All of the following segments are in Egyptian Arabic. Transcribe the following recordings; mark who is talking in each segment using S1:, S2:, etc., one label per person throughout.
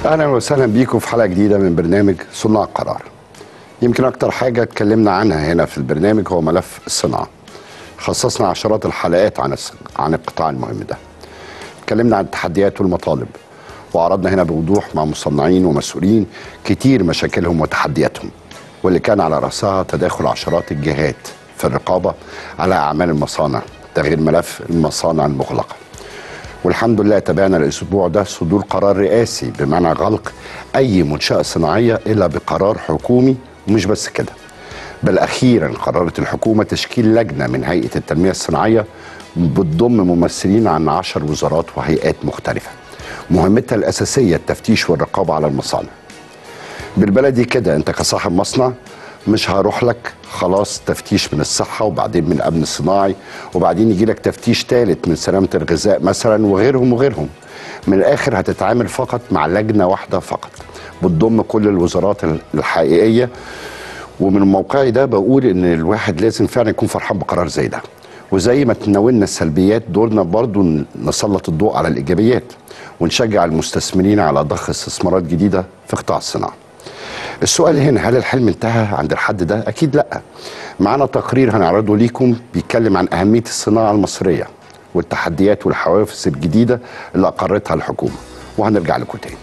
S1: اهلا وسهلا بيكم في حلقه جديده من برنامج صناع القرار. يمكن اكتر حاجه اتكلمنا عنها هنا في البرنامج هو ملف الصناعه. خصصنا عشرات الحلقات عن الص- عن القطاع المهم ده. اتكلمنا عن التحديات والمطالب وعرضنا هنا بوضوح مع مصنعين ومسؤولين كتير مشاكلهم وتحدياتهم واللي كان على راسها تداخل عشرات الجهات في الرقابه على اعمال المصانع ده غير ملف المصانع المغلقه. والحمد لله تابعنا الاسبوع ده صدور قرار رئاسي بمنع غلق اي منشاه صناعيه الا بقرار حكومي ومش بس كده بل اخيرا قررت الحكومه تشكيل لجنه من هيئه التنميه الصناعيه بتضم ممثلين عن عشر وزارات وهيئات مختلفه مهمتها الاساسيه التفتيش والرقابه على المصانع بالبلدي كده انت كصاحب مصنع مش هروح لك خلاص تفتيش من الصحة وبعدين من الأمن الصناعي وبعدين يجي لك تفتيش ثالث من سلامة الغذاء مثلا وغيرهم وغيرهم من الآخر هتتعامل فقط مع لجنة واحدة فقط بتضم كل الوزارات الحقيقية ومن موقعي ده بقول ان الواحد لازم فعلا يكون فرحان بقرار زي ده وزي ما تناولنا السلبيات دورنا برضو نسلط الضوء على الايجابيات ونشجع المستثمرين على ضخ استثمارات جديده في قطاع الصناعه السؤال هنا هل الحلم انتهى عند الحد ده اكيد لا معانا تقرير هنعرضه ليكم بيتكلم عن اهميه الصناعه المصريه والتحديات والحوافز الجديده اللي اقرتها الحكومه وهنرجع لكم تاني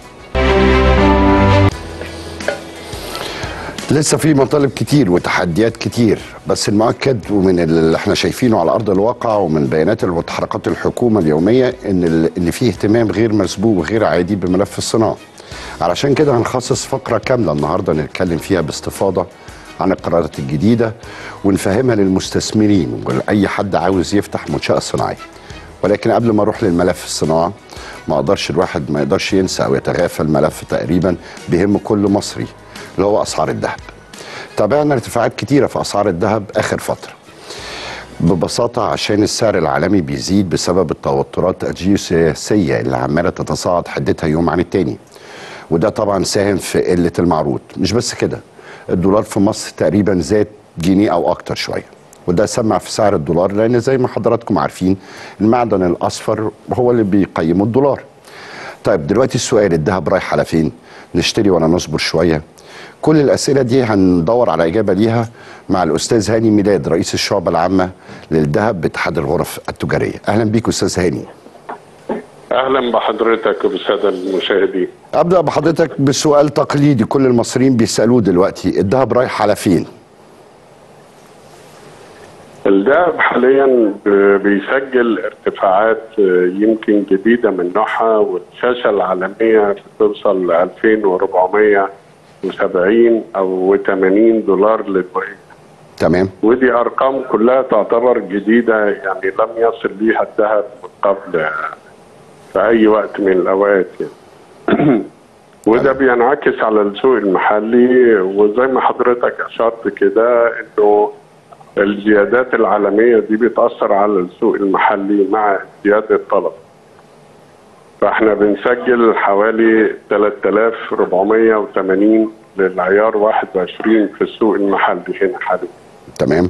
S1: لسه في مطالب كتير وتحديات كتير بس المؤكد ومن اللي احنا شايفينه على ارض الواقع ومن بيانات وتحركات الحكومه اليوميه ان ال- ان في اهتمام غير مسبوق وغير عادي بملف الصناعه. علشان كده هنخصص فقره كامله النهارده نتكلم فيها باستفاضه عن القرارات الجديده ونفهمها للمستثمرين ولاي حد عاوز يفتح منشاه صناعيه. ولكن قبل ما اروح للملف الصناعه ما اقدرش الواحد ما يقدرش ينسى او يتغافل ملف تقريبا بيهم كل مصري اللي هو اسعار الذهب. تابعنا ارتفاعات كتيره في اسعار الذهب اخر فتره. ببساطه عشان السعر العالمي بيزيد بسبب التوترات الجيوسياسيه اللي عماله تتصاعد حدتها يوم عن التاني. وده طبعا ساهم في قله المعروض، مش بس كده الدولار في مصر تقريبا زاد جنيه او اكتر شويه. وده سمع في سعر الدولار لان زي ما حضراتكم عارفين المعدن الاصفر هو اللي بيقيمه الدولار. طيب دلوقتي السؤال الذهب رايح على فين؟ نشتري ولا نصبر شويه؟ كل الاسئله دي هندور على اجابه ليها مع الاستاذ هاني ميلاد رئيس الشعبه العامه للذهب باتحاد الغرف التجاريه. اهلا بيك استاذ هاني.
S2: اهلا بحضرتك وبالساده المشاهدين
S1: ابدا بحضرتك بسؤال تقليدي كل المصريين بيسالوه دلوقتي الذهب رايح على فين؟
S2: الذهب حاليا ب- بيسجل ارتفاعات آه، يمكن جديده من نوعها والشاشه العالميه بتوصل ل 2470 او 80 دولار للبريل
S1: تمام
S2: ودي ارقام كلها تعتبر جديده يعني لم يصل ليها الذهب من قبل آه، في اي وقت من الاوقات يعني. وده بينعكس على السوق المحلي وزي ما حضرتك اشرت كده انه الزيادات العالميه دي بتاثر على السوق المحلي مع زياده الطلب فاحنا بنسجل حوالي 3480 للعيار 21 في السوق المحلي هنا حاليا
S1: تمام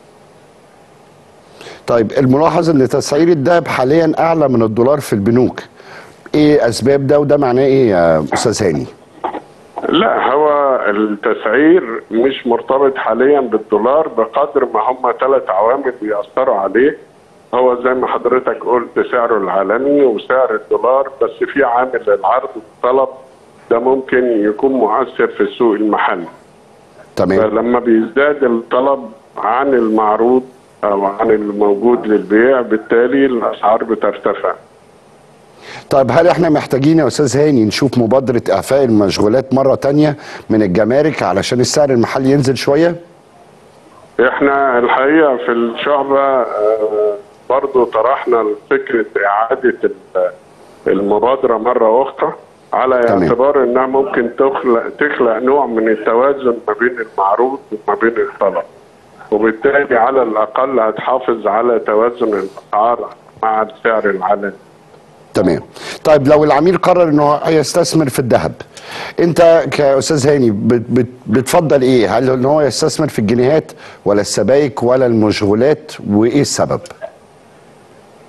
S1: طيب الملاحظ ان تسعير الذهب حاليا اعلى من الدولار في البنوك ايه اسباب ده وده معناه ايه يا استاذ هاني
S2: لا هو التسعير مش مرتبط حاليا بالدولار بقدر ما هم ثلاث عوامل بيأثروا عليه هو زي ما حضرتك قلت سعره العالمي وسعر الدولار بس في عامل العرض والطلب ده ممكن يكون مؤثر في السوق المحلي
S1: تمام
S2: فلما بيزداد الطلب عن المعروض او عن الموجود للبيع بالتالي الاسعار بترتفع
S1: طيب هل احنا محتاجين يا استاذ هاني نشوف مبادره اعفاء المشغولات مره تانية من الجمارك علشان السعر المحلي ينزل شويه
S2: احنا الحقيقه في الشعبه آه، برضو طرحنا فكره اعاده ال- المبادره مره اخرى على
S1: تمام.
S2: اعتبار انها ممكن تخلق تخلق نوع من التوازن ما بين المعروض وما بين الطلب وبالتالي على الاقل هتحافظ على توازن الاسعار مع السعر العالمي
S1: تمام طيب لو العميل قرر انه يستثمر في الذهب انت كاستاذ هاني بت بت بتفضل ايه هل ان هو يستثمر في الجنيهات ولا السبائك ولا المشغولات وايه السبب
S2: هو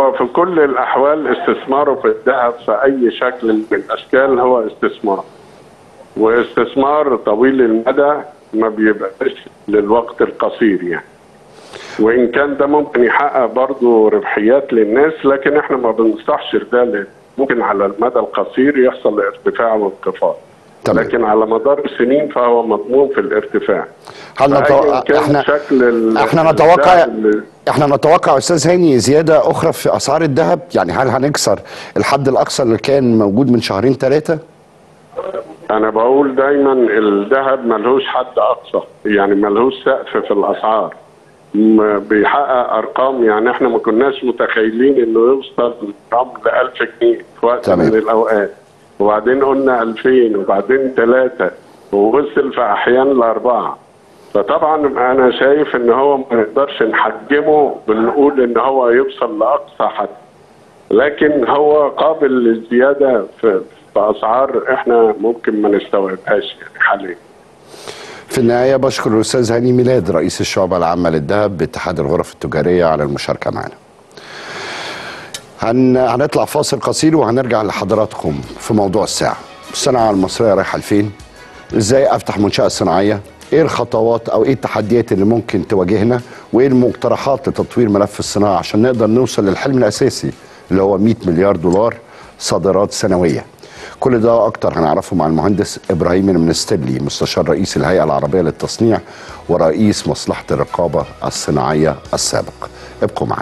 S2: هو في كل الاحوال استثماره في الذهب في اي شكل من الاشكال هو استثمار واستثمار طويل المدى ما بيبقاش للوقت القصير يعني وان كان ده ممكن يحقق برضه ربحيات للناس لكن احنا ما بننصحش ده لأن ممكن على المدى القصير يحصل ارتفاع وانخفاض
S1: تمام.
S2: لكن على مدار السنين فهو مضمون في الارتفاع
S1: هل
S2: فأياً
S1: نتوقع
S2: كان
S1: احنا
S2: شكل ال-
S1: احنا نتوقع
S2: الذهب اللي-
S1: احنا نتوقع استاذ هاني زياده اخرى في اسعار الذهب يعني هل هنكسر الحد الاقصى اللي كان موجود من شهرين ثلاثه
S2: انا بقول دايما الذهب ملهوش حد اقصى يعني ملهوش سقف في الاسعار م- بيحقق ارقام يعني احنا ما كناش متخيلين انه يوصل الرقم ل 1000 جنيه في وقت
S1: تمام.
S2: من الاوقات وبعدين قلنا 2000 وبعدين 3 ووصل في احيان لاربعه فطبعا انا شايف ان هو ما نقدرش نحجمه بنقول ان هو يوصل لاقصى حد لكن هو قابل للزياده في, في اسعار احنا ممكن ما نستوعبهاش يعني حاليا
S1: في النهايه بشكر الاستاذ هاني ميلاد رئيس الشعبه العامه للذهب باتحاد الغرف التجاريه على المشاركه معنا هن... هنطلع فاصل قصير وهنرجع لحضراتكم في موضوع الساعه الصناعه المصريه رايحه لفين ازاي افتح منشاه صناعيه ايه الخطوات او ايه التحديات اللي ممكن تواجهنا وايه المقترحات لتطوير ملف الصناعه عشان نقدر نوصل للحلم الاساسي اللي هو 100 مليار دولار صادرات سنويه كل ده اكتر هنعرفه مع المهندس ابراهيم المنستبلي مستشار رئيس الهيئه العربيه للتصنيع ورئيس مصلحه الرقابه الصناعيه السابق ابقوا معنا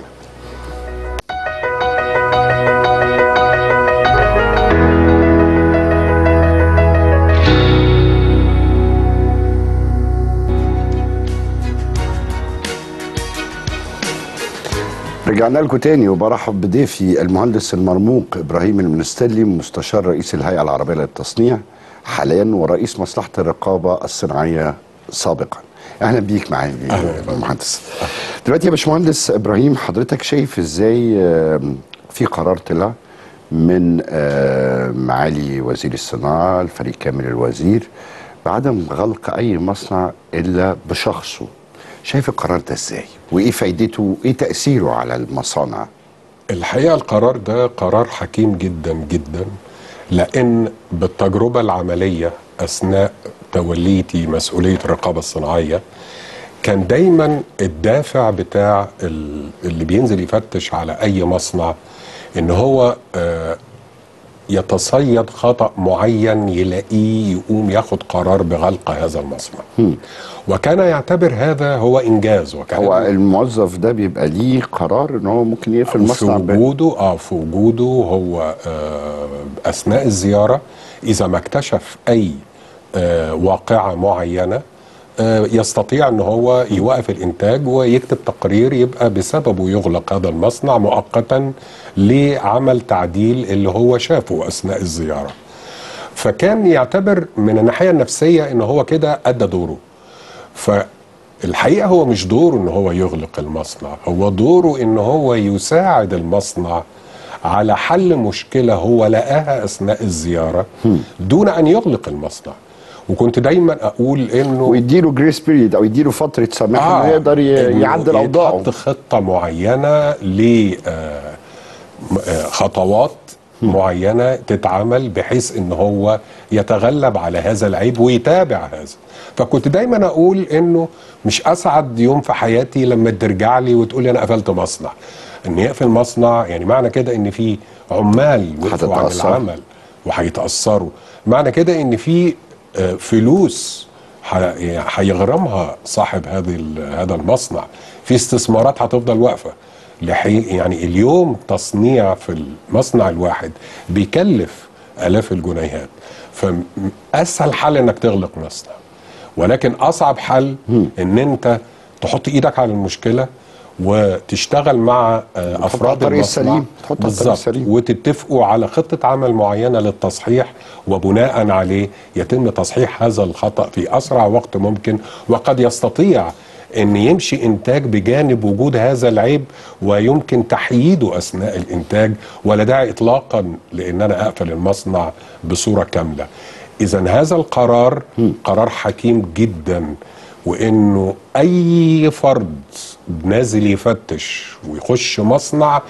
S1: رجعنا لكم تاني وبرحب بضيفي المهندس المرموق ابراهيم المنستلي مستشار رئيس الهيئه العربيه للتصنيع حاليا ورئيس مصلحه الرقابه الصناعيه سابقا اهلا بيك معايا يا مهندس دلوقتي يا باشمهندس ابراهيم حضرتك شايف ازاي آم، في قرار طلع من آه، معالي وزير الصناعه الفريق كامل الوزير بعدم غلق اي مصنع الا بشخصه شايف القرار ده ازاي وايه فايدته وايه تاثيره على المصانع
S3: الحقيقه القرار ده قرار حكيم جدا جدا لان بالتجربه العمليه اثناء توليتي مسؤوليه الرقابه الصناعيه كان دايما الدافع بتاع ال- اللي بينزل يفتش على اي مصنع ان هو آه، يتصيد خطأ معين يلاقيه يقوم ياخد قرار بغلق هذا المصنع وكان يعتبر هذا هو انجاز وكان
S1: هو الموظف ده بيبقى ليه قرار ان هو ممكن يقفل
S3: في
S1: المصنع ب-
S3: وجوده اه في وجوده هو آه اثناء الزياره اذا ما اكتشف اي آه واقعه معينه آه يستطيع ان هو يوقف الانتاج ويكتب تقرير يبقى بسببه يغلق هذا المصنع مؤقتا لعمل تعديل اللي هو شافه اثناء الزياره. فكان يعتبر من الناحيه النفسيه ان هو كده ادى دوره. فالحقيقه هو مش دوره ان هو يغلق المصنع هو دوره ان هو يساعد المصنع على حل مشكله هو لقاها اثناء الزياره دون ان يغلق المصنع وكنت دايما اقول انه
S1: ويديله جريس بيريد او يديله فتره سماح آه انه يقدر ي-
S3: إنه
S1: يعدل اوضاعه
S3: يتحط خطه معينه لخطوات معينه تتعمل بحيث ان هو يتغلب على هذا العيب ويتابع هذا فكنت دايما اقول انه مش اسعد يوم في حياتي لما ترجع لي وتقول لي انا قفلت مصنع ان يقفل مصنع يعني معنى كده ان في عمال وقفوا عن
S1: هتتأثر.
S3: العمل وهيتاثروا معنى كده ان في آه، فلوس ح- هيغرمها صاحب هذه ال- هذا المصنع في استثمارات هتفضل واقفه لحي يعني اليوم تصنيع في المصنع الواحد بيكلف الاف الجنيهات فاسهل حل انك تغلق مصنع ولكن اصعب حل ان انت تحط ايدك على المشكله وتشتغل مع آه، افراد
S1: الطريق
S3: المصنع
S1: السليم، تحط على الطريق
S3: بالظبط
S1: السليم.
S3: وتتفقوا على خطة عمل معينة للتصحيح وبناء عليه يتم تصحيح هذا الخطأ في أسرع وقت ممكن وقد يستطيع أن يمشي إنتاج بجانب وجود هذا العيب ويمكن تحييده أثناء الإنتاج ولا داعي إطلاقا لأن أنا أقفل المصنع بصورة كاملة إذا هذا القرار قرار حكيم جدا وانه اي فرد نازل يفتش ويخش مصنع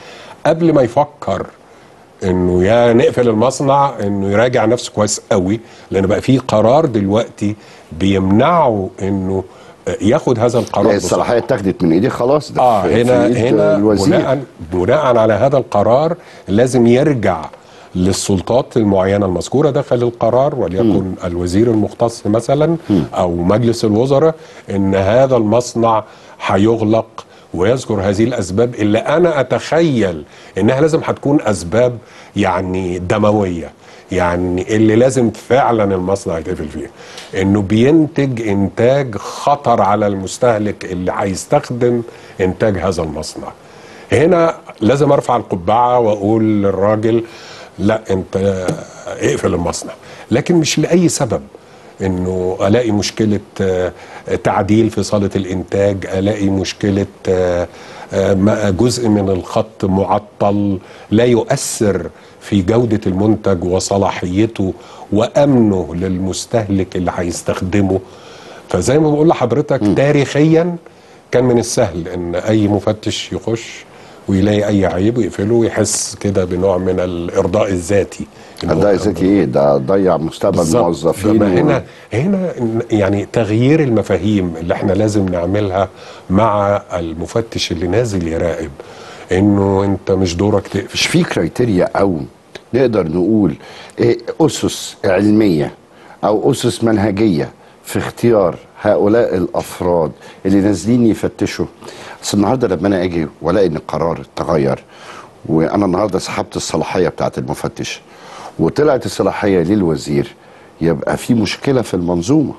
S3: قبل ما يفكر انه يا نقفل المصنع انه يراجع نفسه كويس قوي لان بقى في قرار دلوقتي بيمنعه انه ياخد هذا القرار
S1: لا،
S3: بسرعة.
S1: الصلاحيه اتاخدت من ايديه خلاص ده
S3: اه
S1: في-
S3: هنا
S1: في إيد
S3: هنا
S1: الوزير
S3: بناء بناء على هذا القرار لازم يرجع للسلطات المعينه المذكوره داخل القرار وليكن الوزير المختص مثلا او مجلس الوزراء ان هذا المصنع هيغلق ويذكر هذه الاسباب اللي انا اتخيل انها لازم هتكون اسباب يعني دمويه يعني اللي لازم فعلا المصنع يتقفل فيه انه بينتج انتاج خطر على المستهلك اللي هيستخدم انتاج هذا المصنع هنا لازم ارفع القبعه واقول للراجل لا انت اقفل المصنع لكن مش لاي سبب انه الاقي مشكله آه، تعديل في صاله الانتاج الاقي مشكله آه، آه، ما- جزء من الخط معطل لا يؤثر في جوده المنتج وصلاحيته وامنه للمستهلك اللي هيستخدمه فزي ما بقول لحضرتك تاريخيا كان من السهل ان اي مفتش يخش ويلاقي اي عيب ويقفله ويحس كده بنوع من الارضاء الذاتي إن هو
S1: ده ذاتي ايه ده ضيع مستقبل
S3: بالظبط.
S1: الموظفين
S3: فما
S1: و-
S3: هنا هنا يعني تغيير المفاهيم اللي احنا لازم نعملها مع المفتش اللي نازل يراقب انه انت مش دورك تقفش
S1: مش في كرايتيريا او نقدر نقول إيه اسس علميه او اسس منهجيه في اختيار هؤلاء الافراد اللي نازلين يفتشوا بس النهارده لما انا اجي والاقي ان القرار اتغير وانا النهارده سحبت الصلاحيه بتاعت المفتش وطلعت الصلاحيه للوزير يبقى في مشكله في المنظومه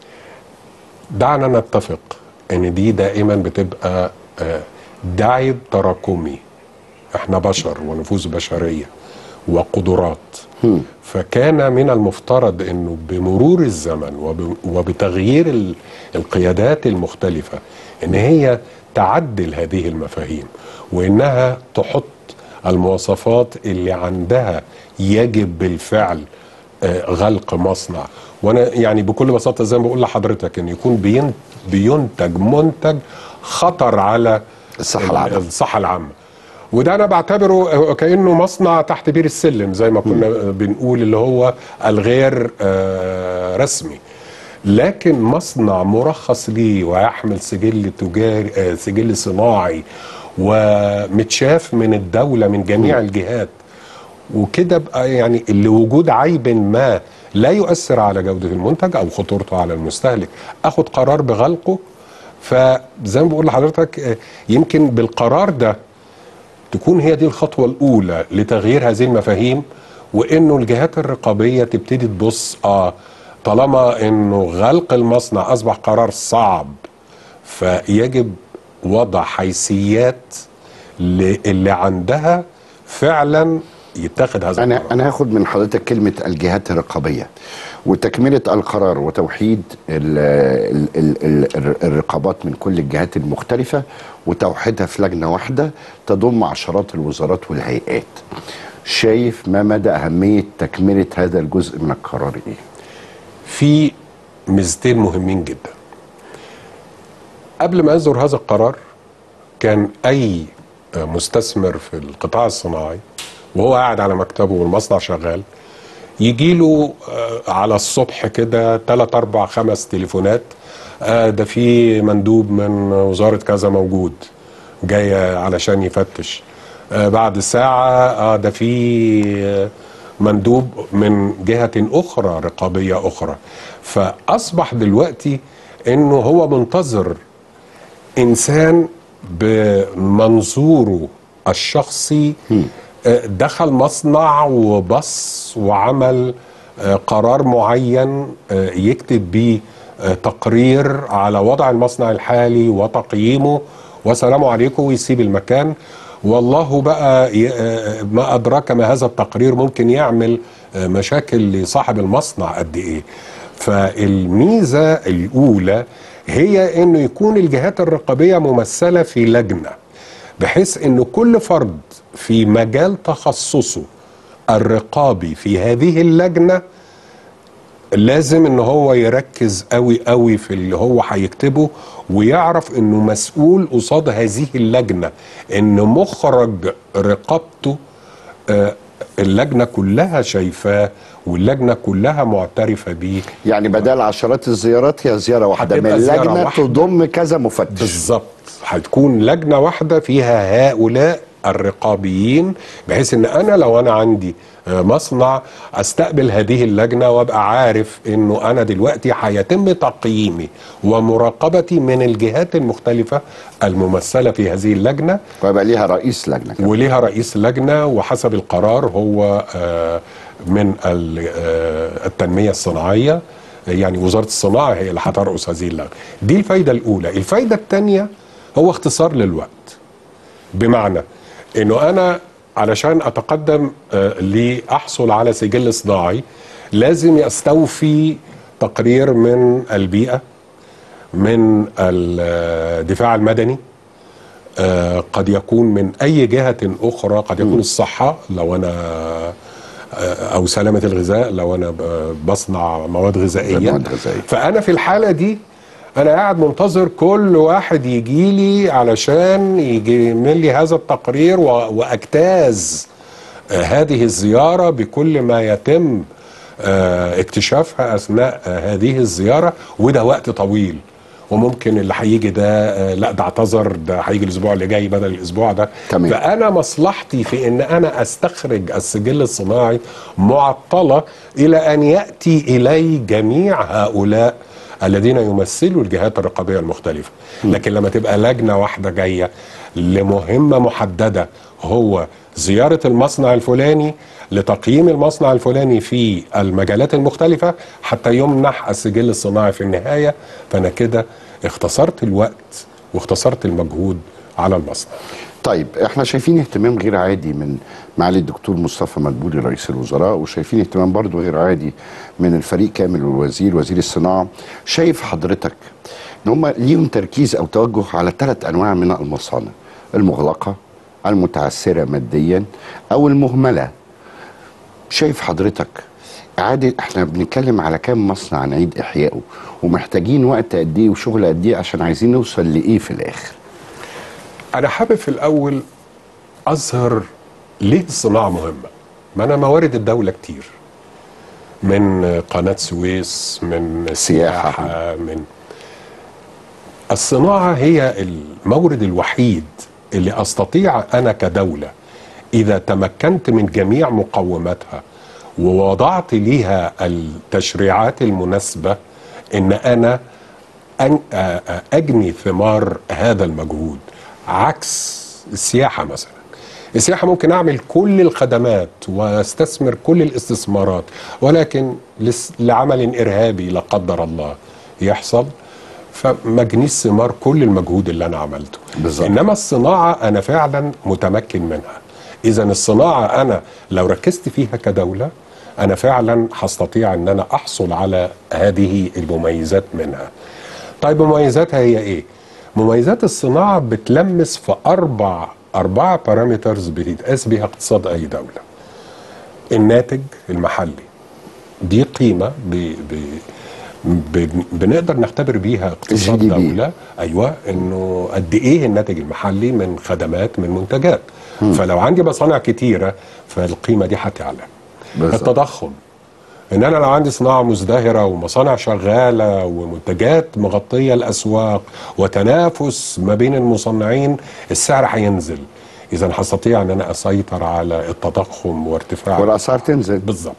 S3: دعنا نتفق ان دي دائما بتبقى آه، دعيب تراكمي احنا بشر ونفوس بشريه وقدرات فكان من المفترض انه بمرور الزمن وب- وبتغيير ال- القيادات المختلفه ان هي تعدل هذه المفاهيم وانها تحط المواصفات اللي عندها يجب بالفعل آه، غلق مصنع وانا يعني بكل بساطه زي ما بقول لحضرتك ان يكون بين- بينتج منتج خطر على
S1: الصحة العامة.
S3: الصحه العامه وده انا بعتبره كانه مصنع تحت بير السلم زي ما كنا بنقول اللي هو الغير آه، رسمي لكن مصنع مرخص ليه ويحمل سجل تجاري آه، سجل صناعي ومتشاف من الدوله من جميع الجهات وكده بقى يعني اللي وجود عيب ما لا يؤثر على جودة المنتج أو خطورته على المستهلك أخد قرار بغلقه فزي ما بقول لحضرتك آه، يمكن بالقرار ده تكون هي دي الخطوة الأولى لتغيير هذه المفاهيم وإنه الجهات الرقابية تبتدي تبص آه طالما إنه غلق المصنع أصبح قرار صعب فيجب وضع حيثيات ل- اللي عندها فعلا يتخذ هذا
S1: انا
S3: القرار
S1: انا هاخد من حضرتك كلمه الجهات الرقابيه وتكمله القرار وتوحيد ال ال ال ال الرقابات من كل الجهات المختلفه وتوحيدها في لجنه واحده تضم عشرات الوزارات والهيئات شايف ما مدى اهميه تكمله هذا الجزء من القرار ايه
S3: في ميزتين مهمين جدا قبل ما يصدر هذا القرار كان اي مستثمر في القطاع الصناعي وهو قاعد على مكتبه والمصنع شغال يجي له على الصبح كده 3 4 5 تليفونات آه، ده في مندوب من وزاره كذا موجود جاي علشان يفتش آه، بعد ساعه اه ده في آه، مندوب من جهه اخرى رقابيه اخرى فاصبح دلوقتي انه هو منتظر انسان بمنظوره الشخصي آه، دخل مصنع وبص وعمل آه، قرار معين آه، يكتب بيه آه، تقرير على وضع المصنع الحالي وتقييمه وسلام عليكم ويسيب المكان والله بقى ي- آه، ما أدراك ما هذا التقرير ممكن يعمل آه، مشاكل لصاحب المصنع قد إيه فالميزة الأولى هي أنه يكون الجهات الرقابية ممثلة في لجنة بحيث أنه كل فرد في مجال تخصصه الرقابي في هذه اللجنة لازم ان هو يركز قوي قوي في اللي هو هيكتبه ويعرف انه مسؤول قصاد هذه اللجنه ان مخرج رقابته آه، اللجنه كلها شايفاه واللجنه كلها معترفه بيه
S1: يعني بدل عشرات الزيارات هي زياره واحده من
S3: هتبقى زيارة
S1: لجنه
S3: واحدة.
S1: تضم كذا مفتش
S3: بالظبط هتكون لجنه واحده فيها هؤلاء الرقابيين بحيث ان انا لو انا عندي آه، مصنع استقبل هذه اللجنه وابقى عارف انه انا دلوقتي هيتم تقييمي ومراقبتي من الجهات المختلفه الممثله في هذه اللجنه
S1: ويبقى ليها رئيس لجنه كمان.
S3: وليها رئيس لجنه وحسب القرار هو آه، من ال- آه، التنميه الصناعيه يعني وزاره الصناعه هي اللي هترأس هذه اللجنه دي الفايده الاولى الفايده الثانيه هو اختصار للوقت بمعنى انه انا علشان اتقدم آه، لاحصل على سجل صناعي لازم استوفي تقرير من البيئه من الدفاع المدني آه، قد يكون من اي جهه اخرى قد يكون الصحه لو انا آه، او سلامه الغذاء لو انا ب- بصنع مواد غذائيه
S1: مواد غذائية.
S3: فانا في الحاله دي انا قاعد منتظر كل واحد يجي لي علشان يعمل لي هذا التقرير و- واجتاز آه، هذه الزياره بكل ما يتم آه، اكتشافها اثناء آه، هذه الزياره وده وقت طويل وممكن اللي هيجي ده آه، لا ده اعتذر ده هيجي الاسبوع اللي جاي بدل الاسبوع ده
S1: تمام.
S3: فانا مصلحتي في ان انا استخرج السجل الصناعي معطله الى ان ياتي الي جميع هؤلاء الذين يمثلوا الجهات الرقابيه المختلفه لكن لما تبقى لجنه واحده جايه لمهمه محدده هو زياره المصنع الفلاني لتقييم المصنع الفلاني في المجالات المختلفه حتى يمنح السجل الصناعي في النهايه فانا كده اختصرت الوقت واختصرت المجهود على المصنع
S1: طيب احنا شايفين اهتمام غير عادي من معالي الدكتور مصطفى مدبولي رئيس الوزراء وشايفين اهتمام برضو غير عادي من الفريق كامل والوزير وزير الصناعه شايف حضرتك ان هم ليهم تركيز او توجه على ثلاث انواع من المصانع المغلقه المتعثره ماديا او المهمله شايف حضرتك عادي احنا بنتكلم على كام مصنع نعيد احيائه ومحتاجين وقت قد ايه وشغل قد ايه عشان عايزين نوصل لايه في الاخر
S3: انا حابب في الاول اظهر ليه الصناعه مهمه ما انا موارد الدوله كتير من قناه سويس من
S1: سياحة.
S3: سياحه من الصناعه هي المورد الوحيد اللي استطيع انا كدوله اذا تمكنت من جميع مقوماتها ووضعت ليها التشريعات المناسبه ان انا أن- آ- آ- اجني ثمار هذا المجهود عكس السياحه مثلا السياحه ممكن اعمل كل الخدمات واستثمر كل الاستثمارات ولكن لس- لعمل ارهابي لا قدر الله يحصل فما اجنيش ثمار كل المجهود اللي انا عملته
S1: بالظبط.
S3: انما الصناعه انا فعلا متمكن منها اذا الصناعه انا لو ركزت فيها كدوله انا فعلا هستطيع ان انا احصل على هذه المميزات منها طيب مميزاتها هي ايه مميزات الصناعه بتلمس في اربع اربعه بارامترز بتتقاس بيها اقتصاد اي دوله الناتج المحلي دي قيمه ب... ب... ب... بنقدر نختبر بيها اقتصاد
S1: GDP.
S3: دوله ايوه انه قد ايه الناتج المحلي من خدمات من منتجات فلو عندي مصانع كتيره فالقيمه دي هتعلى
S1: بالظبط.
S3: التضخم ان انا لو عندي صناعه مزدهره ومصانع شغاله ومنتجات مغطيه الاسواق وتنافس ما بين المصنعين السعر هينزل اذا هستطيع ان انا اسيطر على التضخم وارتفاع
S1: والاسعار تنزل
S3: بالظبط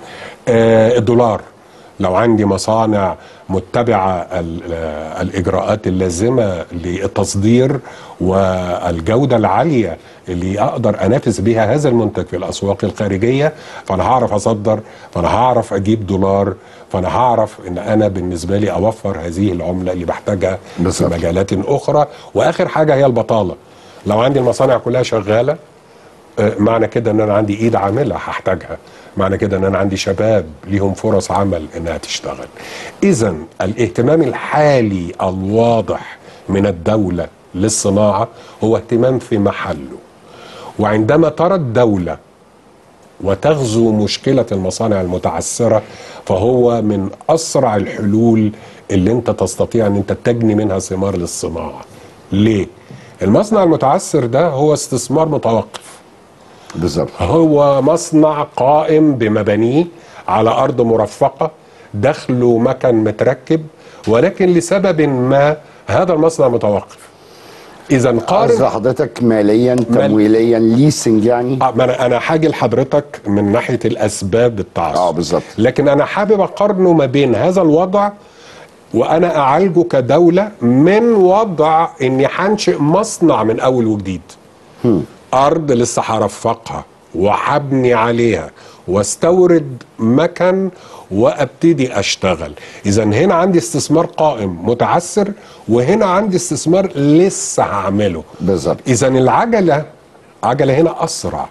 S3: آه الدولار لو عندي مصانع متبعة ال- آه، الإجراءات اللازمة للتصدير والجودة العالية اللي أقدر أنافس بها هذا المنتج في الأسواق الخارجية فأنا هعرف أصدر فأنا هعرف أجيب دولار فأنا هعرف إن أنا بالنسبة لي أوفر هذه العملة اللي بحتاجها في
S1: بالظبط.
S3: مجالات أخرى وآخر حاجة هي البطالة لو عندي المصانع كلها شغالة آه، معنى كده ان انا عندي ايد عامله هحتاجها معنى كده ان انا عندي شباب ليهم فرص عمل انها تشتغل اذا الاهتمام الحالي الواضح من الدوله للصناعه هو اهتمام في محله وعندما ترى الدوله وتغزو مشكله المصانع المتعثره فهو من اسرع الحلول اللي انت تستطيع ان انت تجني منها ثمار للصناعه. ليه؟ المصنع المتعثر ده هو استثمار متوقف.
S1: بالظبط
S3: هو مصنع قائم بمبانيه على ارض مرفقه دخله مكن متركب ولكن لسبب ما هذا المصنع متوقف اذا
S1: قصد
S3: قارن
S1: حضرتك ماليا تمويليا ليسنج يعني
S3: آه، ما انا انا حاجه لحضرتك من ناحيه الاسباب التعثر
S1: اه بالظبط
S3: لكن انا حابب اقارنه ما بين هذا الوضع وانا اعالجه كدوله من وضع اني هنشئ مصنع من اول وجديد ارض لسه هرفقها وهبني عليها واستورد مكن وابتدي اشتغل اذا هنا عندي استثمار قائم متعثر وهنا عندي استثمار لسه هعمله
S1: بالظبط
S3: اذا العجله عجله هنا اسرع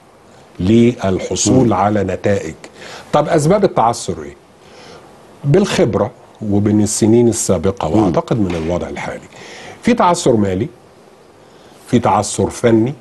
S3: للحصول على نتائج طب اسباب التعثر ايه بالخبره وبين السنين السابقه واعتقد من الوضع الحالي في تعثر مالي في تعثر فني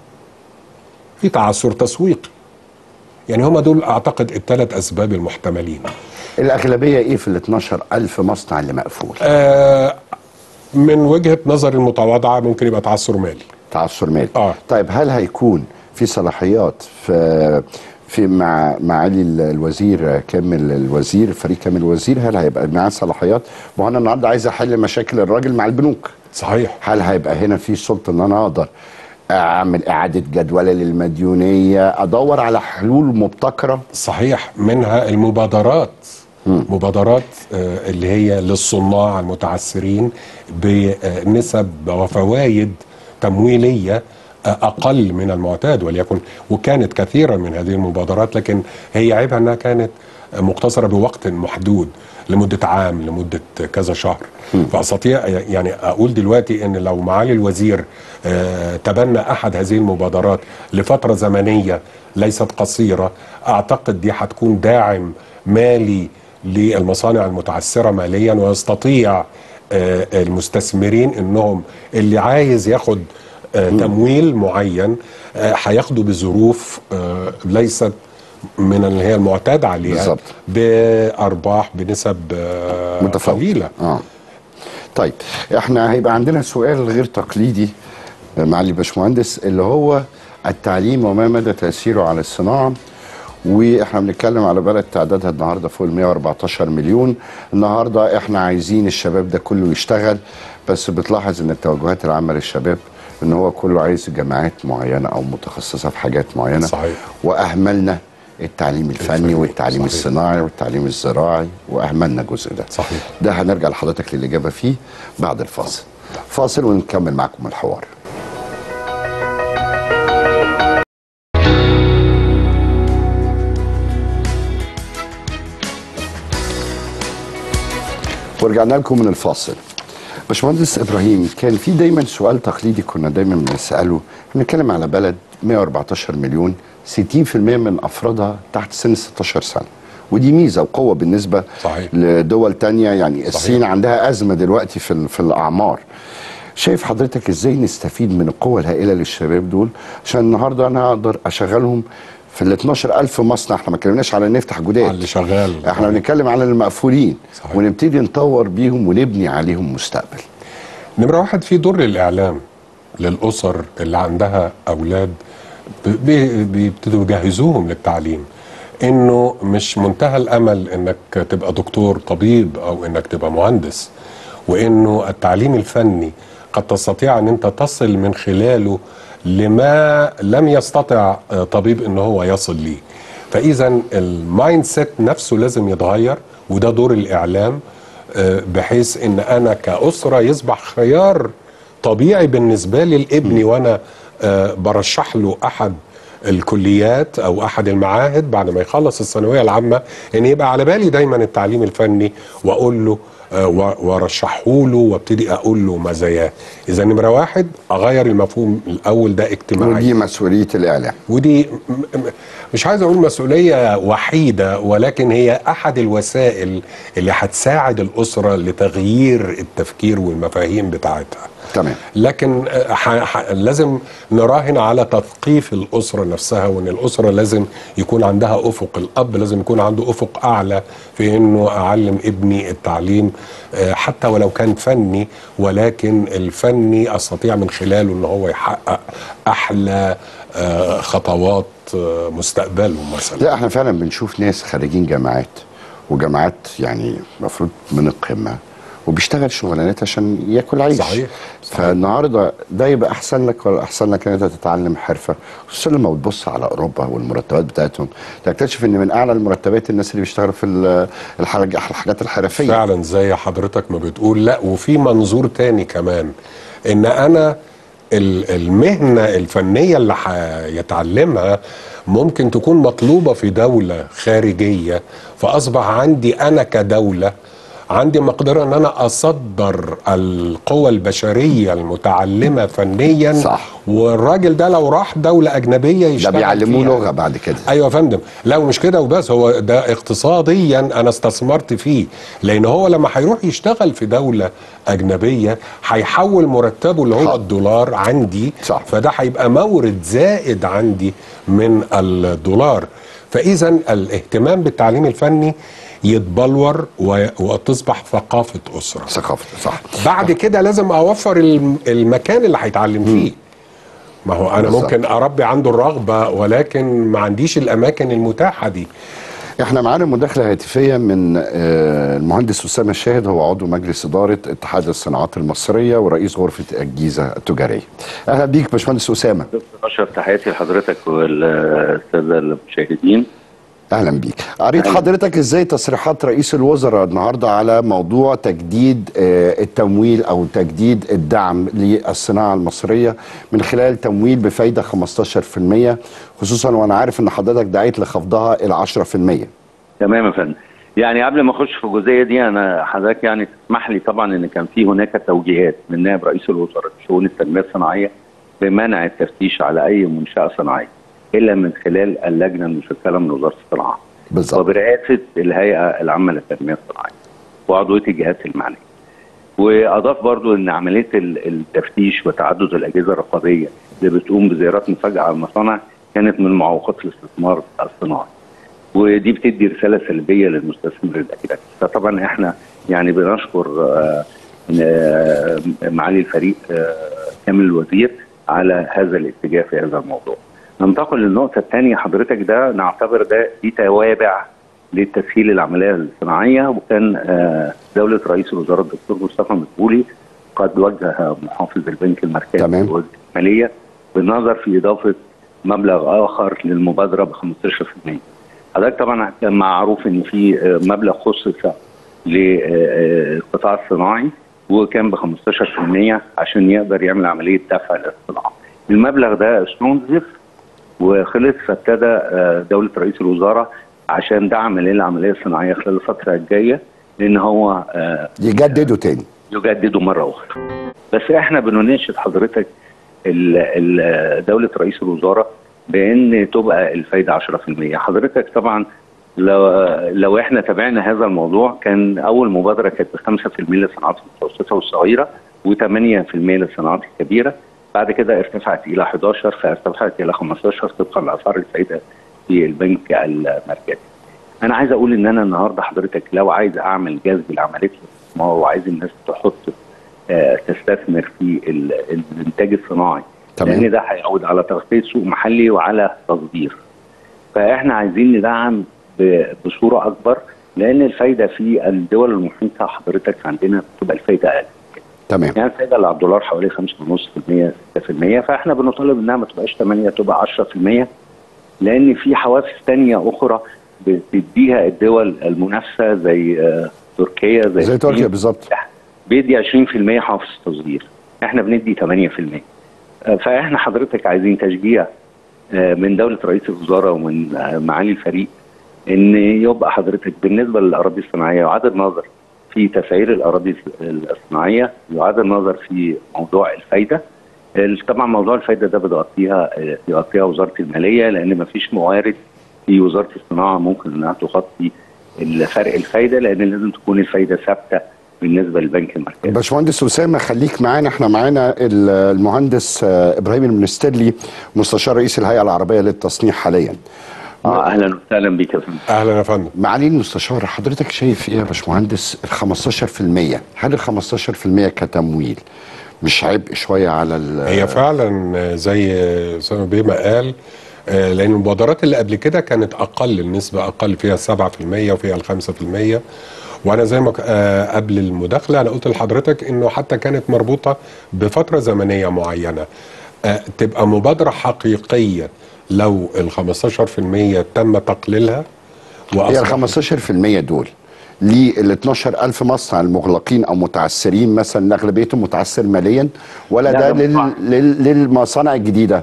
S3: في تعثر تسويقي يعني هما دول اعتقد الثلاث اسباب المحتملين
S1: الأغلبية إيه في ال 12000 مصنع اللي مقفول؟
S3: آه من وجهه نظر المتواضعه ممكن يبقى تعثر مالي
S1: تعثر مالي
S3: آه.
S1: طيب هل هيكون في صلاحيات في في مع معالي ال- الوزير كامل الوزير فريق كامل الوزير هل هيبقى معاه صلاحيات؟ ما هو انا النهارده عايز احل مشاكل الراجل مع البنوك
S3: صحيح
S1: هل هيبقى هنا في سلطه ان انا اقدر اعمل اعاده جدوله للمديونيه ادور على حلول مبتكره
S3: صحيح منها المبادرات مبادرات آه، اللي هي للصناع المتعثرين بنسب وفوائد تمويليه آه، اقل من المعتاد وليكن وكانت كثيرا من هذه المبادرات لكن هي عيبها انها كانت مقتصره بوقت محدود لمده عام لمده كذا شهر فاستطيع يعني اقول دلوقتي ان لو معالي الوزير آه، تبنى احد هذه المبادرات لفتره زمنيه ليست قصيره اعتقد دي هتكون داعم مالي للمصانع المتعثره ماليا ويستطيع آه، المستثمرين انهم اللي عايز ياخد آه، تمويل معين آه، هياخده بظروف آه، ليست من اللي هي المعتاد عليها
S1: بالظبط.
S3: بارباح بنسب آه،
S1: متفاوتة.
S3: قليله
S1: اه طيب احنا هيبقى عندنا سؤال غير تقليدي معالي الباشمهندس اللي هو التعليم وما مدى تاثيره على الصناعه واحنا بنتكلم على بلد تعدادها النهارده فوق ال 114 مليون النهارده احنا عايزين الشباب ده كله يشتغل بس بتلاحظ ان التوجهات العامه للشباب ان هو كله عايز جامعات معينه او متخصصه في حاجات معينه
S3: صحيح.
S1: واهملنا التعليم الفني
S3: الفني،
S1: والتعليم
S3: صحيح.
S1: الصناعي والتعليم الزراعي واهملنا الجزء ده
S3: صحيح.
S1: ده هنرجع لحضرتك للاجابه فيه بعد الفاصل فاصل ونكمل معكم الحوار ورجعنا لكم من الفاصل باشمهندس ابراهيم كان في دايما سؤال تقليدي كنا دايما بنساله بنتكلم على بلد 114 مليون 60% من افرادها تحت سن 16 سنه ودي ميزه وقوه بالنسبه
S3: صحيح.
S1: لدول تانية يعني
S3: صحيح.
S1: الصين عندها ازمه دلوقتي في ال- في الاعمار شايف حضرتك ازاي نستفيد من القوه الهائله للشباب دول عشان النهارده انا اقدر اشغلهم في ال 12000 مصنع احنا ما اتكلمناش على نفتح
S3: على
S1: جداد
S3: اللي شغال
S1: احنا بنتكلم على المقفولين
S3: صحيح.
S1: ونبتدي نطور بيهم ونبني عليهم مستقبل
S3: نمرة واحد في دور للإعلام للأسر اللي عندها أولاد ب- ب- بيبتدوا يجهزوهم للتعليم إنه مش منتهى الأمل إنك تبقى دكتور طبيب أو إنك تبقى مهندس وإنه التعليم الفني قد تستطيع أن أنت تصل من خلاله لما لم يستطع آه، طبيب إن هو يصل ليه فإذا المايند سيت نفسه لازم يتغير وده دور الإعلام آه، بحيث ان انا كاسره يصبح خيار طبيعي بالنسبه لي لابني وانا آه، برشح له احد الكليات او احد المعاهد بعد ما يخلص الثانويه العامه ان يبقى على بالي دايما التعليم الفني واقول له آه، و- وارشحه له وابتدي اقول له مزاياه اذا نمره واحد اغير المفهوم الاول ده اجتماعي
S1: ودي مسؤوليه الاعلام
S3: ودي م- م- مش عايز اقول مسؤوليه وحيده ولكن هي احد الوسائل اللي هتساعد الاسره لتغيير التفكير والمفاهيم بتاعتها تمام لكن ح... ح... لازم نراهن على تثقيف الاسره نفسها وان الاسره لازم يكون عندها افق الاب لازم يكون عنده افق اعلى في انه اعلم ابني التعليم حتى ولو كان فني ولكن الفني استطيع من خلاله ان هو يحقق احلى خطوات مستقبله مثلا
S1: لا احنا فعلا بنشوف ناس خارجين جامعات وجامعات يعني المفروض من القمه وبيشتغل شغلانات عشان ياكل عيش
S3: صحيح,
S1: صحيح. فالنهارده ده يبقى احسن لك ولا احسن لك ان انت تتعلم حرفه خصوصا لما بتبص على اوروبا والمرتبات بتاعتهم تكتشف ان من اعلى المرتبات الناس اللي بيشتغلوا في الحاجات الحرفيه
S3: فعلا زي حضرتك ما بتقول لا وفي منظور تاني كمان ان انا المهنه الفنيه اللي هيتعلمها ممكن تكون مطلوبه في دوله خارجيه فاصبح عندي انا كدوله عندي مقدره ان انا اصدر القوى البشريه المتعلمه فنيا
S1: صح
S3: والراجل ده لو راح دوله اجنبيه يشتغل
S1: ده بيعلموه لغه بعد كده
S3: ايوه يا فندم لا مش كده وبس هو ده اقتصاديا انا استثمرت فيه لان هو لما هيروح يشتغل في دوله اجنبيه هيحول مرتبه اللي هو الدولار عندي
S1: صح.
S3: فده هيبقى مورد زائد عندي من الدولار فاذا الاهتمام بالتعليم الفني يتبلور وتصبح ثقافه اسره
S1: ثقافه صح
S3: بعد كده لازم اوفر المكان اللي هيتعلم فيه ما هو انا بالزبط. ممكن اربي عنده الرغبه ولكن ما عنديش الاماكن المتاحه دي
S1: احنا معانا مداخله هاتفيه من المهندس اسامه الشاهد هو عضو مجلس اداره اتحاد الصناعات المصريه ورئيس غرفه الجيزه التجاريه. اهلا بيك باشمهندس اسامه.
S4: دكتور اشرف تحياتي لحضرتك والساده المشاهدين.
S1: اهلا بيك قريت حضرتك ازاي تصريحات رئيس الوزراء النهارده على موضوع تجديد التمويل او تجديد الدعم للصناعه المصريه من خلال تمويل بفايده 15% خصوصا وانا عارف ان حضرتك دعيت لخفضها الى 10%
S4: تمام يا فندم يعني قبل ما اخش في الجزئيه دي انا حضرتك يعني تسمح لي طبعا ان كان في هناك توجيهات من نائب رئيس الوزراء شؤون التنميه الصناعيه بمنع التفتيش على اي منشاه صناعيه الا من خلال اللجنه المشكله من وزاره الصناعه
S1: بالظبط
S4: وبرئاسه الهيئه العامه للتنميه الصناعيه وعضويه الجهات المعنيه واضاف برضو ان عمليه التفتيش وتعدد الاجهزه الرقابيه اللي بتقوم بزيارات مفاجئه على المصانع كانت من معوقات الاستثمار الصناعي ودي بتدي رساله سلبيه للمستثمر الاجنبي فطبعا احنا يعني بنشكر معالي الفريق كامل الوزير على هذا الاتجاه في هذا الموضوع ننتقل للنقطة الثانية حضرتك ده نعتبر ده دي توابع لتسهيل العملية الصناعية وكان دولة رئيس الوزراء الدكتور مصطفى مدبولي قد وجه محافظ البنك المركزي
S1: تمام
S4: المالية بالنظر في إضافة مبلغ آخر للمبادرة ب 15% حضرتك طبعا كان معروف إن في مبلغ خصص للقطاع الصناعي وكان ب 15% عشان يقدر يعمل عملية دفع للصناعة المبلغ ده استنزف وخلص فابتدى دولة رئيس الوزراء عشان دعم للعملية الصناعية خلال الفترة الجاية لأن هو
S1: يجدده تاني
S4: يجدده مرة أخرى بس احنا بنناشد حضرتك دولة رئيس الوزراء بأن تبقى الفايدة 10% حضرتك طبعا لو لو احنا تابعنا هذا الموضوع كان أول مبادرة كانت ب 5% للصناعات المتوسطة والصغيرة و8% للصناعات الكبيرة بعد كده ارتفعت الى 11 فارتفعت الى 15 طبقا لاسعار الفائده في البنك المركزي. انا عايز اقول ان انا النهارده حضرتك لو عايز اعمل جذب لعمليه الاستثمار وعايز الناس تحط آه تستثمر في الانتاج الصناعي
S1: تمام.
S4: لان ده هيعود على تغطيه سوق محلي وعلى تصدير. فاحنا عايزين ندعم بصوره اكبر لان الفايده في الدول المحيطه حضرتك عندنا بتبقى الفايده اقل.
S1: تمام
S4: يعني الفائده اللي على الدولار حوالي 5.5% 6% فاحنا بنطالب انها ما تبقاش 8 تبقى 10% لان في حوافز ثانيه اخرى بتديها الدول المنافسه زي آه تركيا زي
S1: زي تركيا بالظبط
S4: بيدي 20% حافز تصدير احنا بندي 8% آه فاحنا حضرتك عايزين تشجيع آه من دوله رئيس الوزراء ومن معالي الفريق ان يبقى حضرتك بالنسبه للاراضي الصناعيه يعاد النظر في تسعير الاراضي الصناعيه يعاد النظر في موضوع الفايده طبعا موضوع الفايده ده بتغطيها يغطيها وزاره الماليه لان ما فيش موارد في وزاره الصناعه ممكن انها تغطي فرق الفايده لان لازم تكون الفايده ثابته بالنسبه للبنك المركزي
S1: باشمهندس اسامه خليك معانا احنا معانا ال- المهندس آه، ابراهيم المنسترلي مستشار رئيس الهيئه العربيه للتصنيع حاليا
S4: اه اهلا وسهلا بك يا فندم
S3: اهلا يا فندم
S1: معالي المستشار حضرتك شايف ايه يا باشمهندس ال 15% هل ال 15% كتمويل مش عبء شويه على ال-
S3: هي فعلا زي اسامه بيه ما قال آه، لان المبادرات اللي قبل كده كانت اقل النسبه اقل فيها 7% وفيها ال 5% وانا زي ما ك- آه، قبل المداخله انا قلت لحضرتك انه حتى كانت مربوطه بفتره زمنيه معينه آه، تبقى مبادره حقيقيه لو ال 15% تم تقليلها
S1: هي ال
S3: وأصبح-
S1: 15% دول لل 12000 مصنع المغلقين او متعثرين مثلا اغلبيتهم متعثر ماليا ولا
S4: لا،
S1: ده
S4: ده
S1: لل...
S4: مصنع.
S1: لل... للمصانع الجديده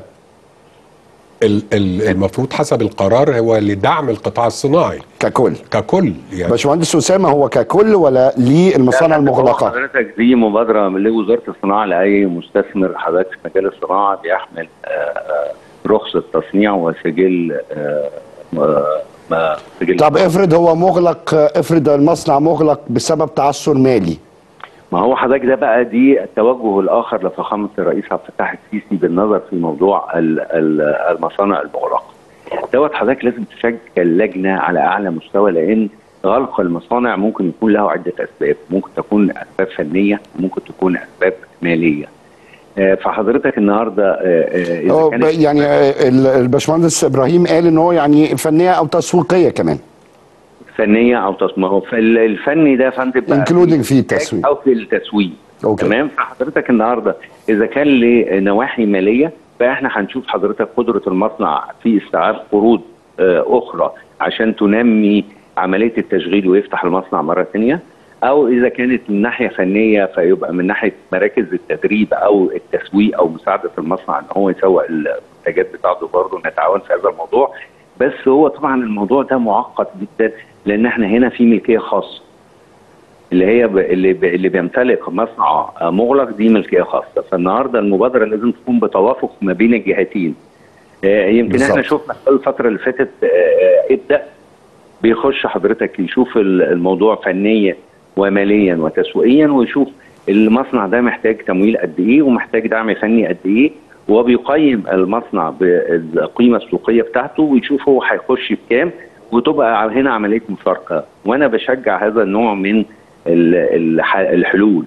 S3: ال- ال- المفروض حسب القرار هو لدعم القطاع الصناعي
S1: ككل
S3: ككل يعني
S1: باشمهندس اسامه هو ككل ولا للمصانع
S4: لا، لا، هو
S1: المغلقه
S4: حضرتك دي مبادره من لوزاره الصناعه لاي مستثمر حضرتك في مجال الصناعه بيحمل آه، آه، رخصه تصنيع وسجل آه، آه، ما- سجل
S1: طب افرض هو مغلق افرض المصنع مغلق بسبب تعثر مالي
S4: ما هو حضرتك ده بقى دي التوجه الاخر لفخامه الرئيس عبد الفتاح السيسي بالنظر في موضوع ال- ال- المصانع المغلقه. دوت حضرتك لازم تشكل لجنه على اعلى مستوى لان غلق المصانع ممكن يكون له عده اسباب، ممكن تكون اسباب فنيه، ممكن تكون اسباب ماليه. آه، فحضرتك النهارده آه، آه،
S1: هو
S4: اذا
S1: ب-
S4: كانت
S1: يعني آه، ال- الباشمهندس ابراهيم قال ان هو يعني فنيه او تسويقيه كمان
S4: فنيه او تصميم هو فال- الفني ده يا فندم بقى
S1: Including في التسويق.
S4: او في التسويق
S1: أوكي.
S4: تمام فحضرتك النهارده اذا كان لنواحي ماليه فاحنا هنشوف حضرتك قدره المصنع في استيعاب قروض آه، اخرى عشان تنمي عمليه التشغيل ويفتح المصنع مره ثانيه او اذا كانت من ناحيه فنيه فيبقى من ناحيه مراكز التدريب او التسويق او مساعده المصنع ان هو يسوق المنتجات بتاعته برضه نتعاون في هذا الموضوع بس هو طبعا الموضوع ده معقد جدا لان احنا هنا في ملكيه خاصه اللي هي ب... اللي ب... اللي بيمتلك مصنع آه، مغلق دي ملكيه خاصه فالنهارده المبادره لازم تكون بتوافق ما بين الجهتين آه، يمكن
S1: بالظبط.
S4: احنا شفنا خلال الفتره اللي فاتت آه، آه، ابدا بيخش حضرتك يشوف ال- الموضوع فنيا وماليا وتسويقيا ويشوف المصنع ده محتاج تمويل قد ايه ومحتاج دعم فني قد ايه وبيقيم المصنع بالقيمه السوقيه بتاعته ويشوف هو هيخش بكام وتبقى هنا عمليه مشاركه وانا بشجع هذا النوع من ال- الح- الحلول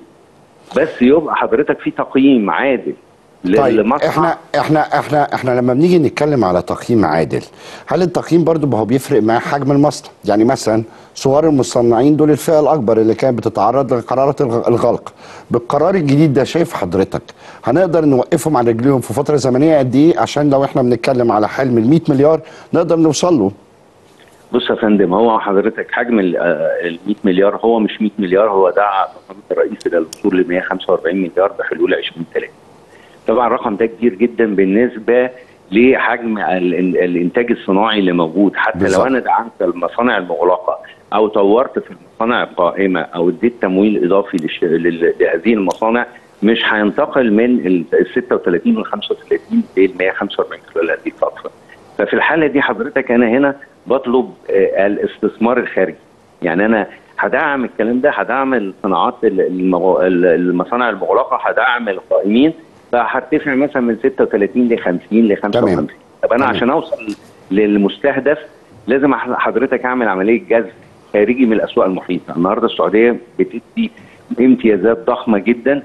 S4: بس يبقى حضرتك في تقييم عادل
S1: طيب
S4: للمصنع
S1: احنا احنا احنا احنا لما بنيجي نتكلم على تقييم عادل هل التقييم برضو ما هو بيفرق مع حجم المصنع يعني مثلا صغار المصنعين دول الفئه الاكبر اللي كانت بتتعرض لقرارات الغ- الغلق بالقرار الجديد ده شايف حضرتك هنقدر نوقفهم على رجليهم في فتره زمنيه قد ايه عشان لو احنا بنتكلم على حلم ال 100 مليار نقدر نوصل له
S4: بص يا فندم هو حضرتك حجم ال آه، ال 100 مليار هو مش 100 مليار هو دعا فخامه الرئيس الى الوصول ل 145 مليار بحلول 2030 طبعا الرقم ده كبير جدا بالنسبه لحجم ال- ال- الانتاج الصناعي اللي موجود حتى
S1: بالظبط.
S4: لو انا دعمت المصانع المغلقه او طورت في المصانع القائمه او اديت تمويل اضافي للش- لل- لهذه المصانع مش هينتقل من ال ال 36 وال 35 لل 145 خلال هذه الفتره. ففي الحاله دي حضرتك انا هنا بطلب آه، الاستثمار الخارجي يعني انا هدعم الكلام ده هدعم الصناعات ال- المغ- ال- المصانع المغلقه هدعم القائمين فهرتفع مثلا من 36 ل 50 ل 55 طب انا
S1: تمام.
S4: عشان اوصل للمستهدف لازم أح- حضرتك اعمل عمليه جذب خارجي من الاسواق المحيطه النهارده السعوديه بتدي امتيازات ضخمه جدا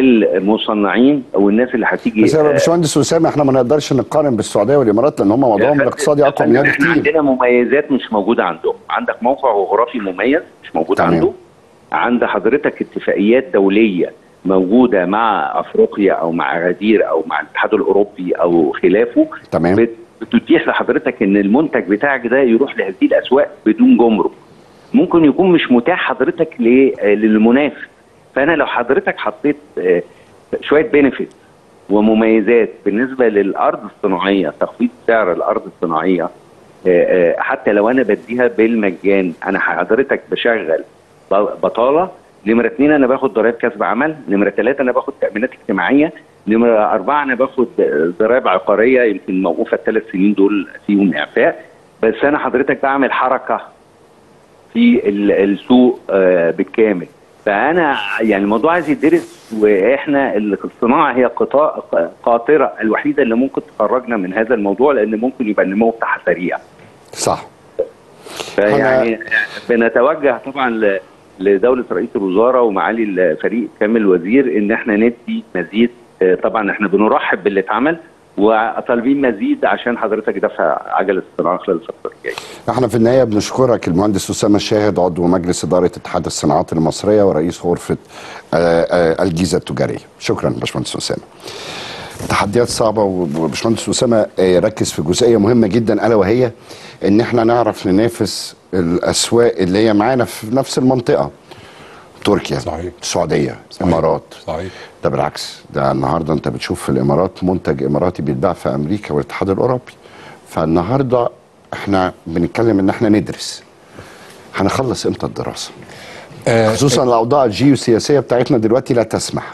S4: للمصنعين او الناس اللي هتيجي
S1: بس يا
S4: آه،
S1: باشمهندس اسامه احنا ما نقدرش نقارن بالسعوديه والامارات لان هم وضعهم الاقتصادي اقوى مننا
S4: احنا
S1: بكتير
S4: عندنا مميزات مش موجوده عندهم عندك موقع جغرافي مميز مش موجود
S1: تمام.
S4: عنده عند حضرتك اتفاقيات دوليه موجوده مع افريقيا او مع غدير او مع الاتحاد الاوروبي او خلافه
S1: تمام
S4: بت- بتتيح لحضرتك ان المنتج بتاعك ده يروح لهذه الاسواق بدون جمرك ممكن يكون مش متاح حضرتك ل- آه، للمنافس فانا لو حضرتك حطيت آه، شويه بينفيت ومميزات بالنسبه للارض الصناعيه تخفيض سعر الارض الصناعيه آه، آه، حتى لو انا بديها بالمجان انا حضرتك بشغل ب- بطاله نمره اثنين انا باخد ضرائب كسب عمل نمره ثلاثه انا باخد تامينات اجتماعيه نمره اربعه انا باخد آه، ضرائب عقاريه يمكن موقوفه الثلاث سنين دول فيهم اعفاء بس انا حضرتك بعمل حركه في ال- السوق آه، بالكامل فانا يعني الموضوع عايز يدرس واحنا الصناعه هي قطاع قاطره الوحيده اللي ممكن تخرجنا من هذا الموضوع لان ممكن يبقى النمو بتاعها سريع
S1: صح
S4: فيعني بنتوجه طبعا ل- لدوله رئيس الوزراء ومعالي الفريق كامل الوزير ان احنا ندي مزيد آه، طبعا احنا بنرحب باللي اتعمل وطالبين مزيد عشان حضرتك دفع عجله الصناعه خلال الفتره الجايه.
S1: احنا في النهايه بنشكرك المهندس اسامه الشاهد عضو مجلس اداره اتحاد الصناعات المصريه ورئيس غرفه آه، آه، الجيزه التجاريه شكرا باشمهندس اسامه تحديات صعبه وباشمهندس اسامه آه، ركز في جزئيه مهمه جدا الا وهي ان احنا نعرف ننافس الاسواق اللي هي معانا في نفس المنطقه تركيا
S3: صحيح.
S1: السعوديه
S3: صحيح.
S1: الامارات
S3: صحيح
S1: ده بالعكس ده النهارده انت بتشوف في الامارات منتج اماراتي بيتباع في امريكا والاتحاد الاوروبي فالنهارده احنا بنتكلم ان احنا ندرس هنخلص امتى الدراسه
S3: آه
S1: خصوصا الاوضاع الجيوسياسيه بتاعتنا دلوقتي لا تسمح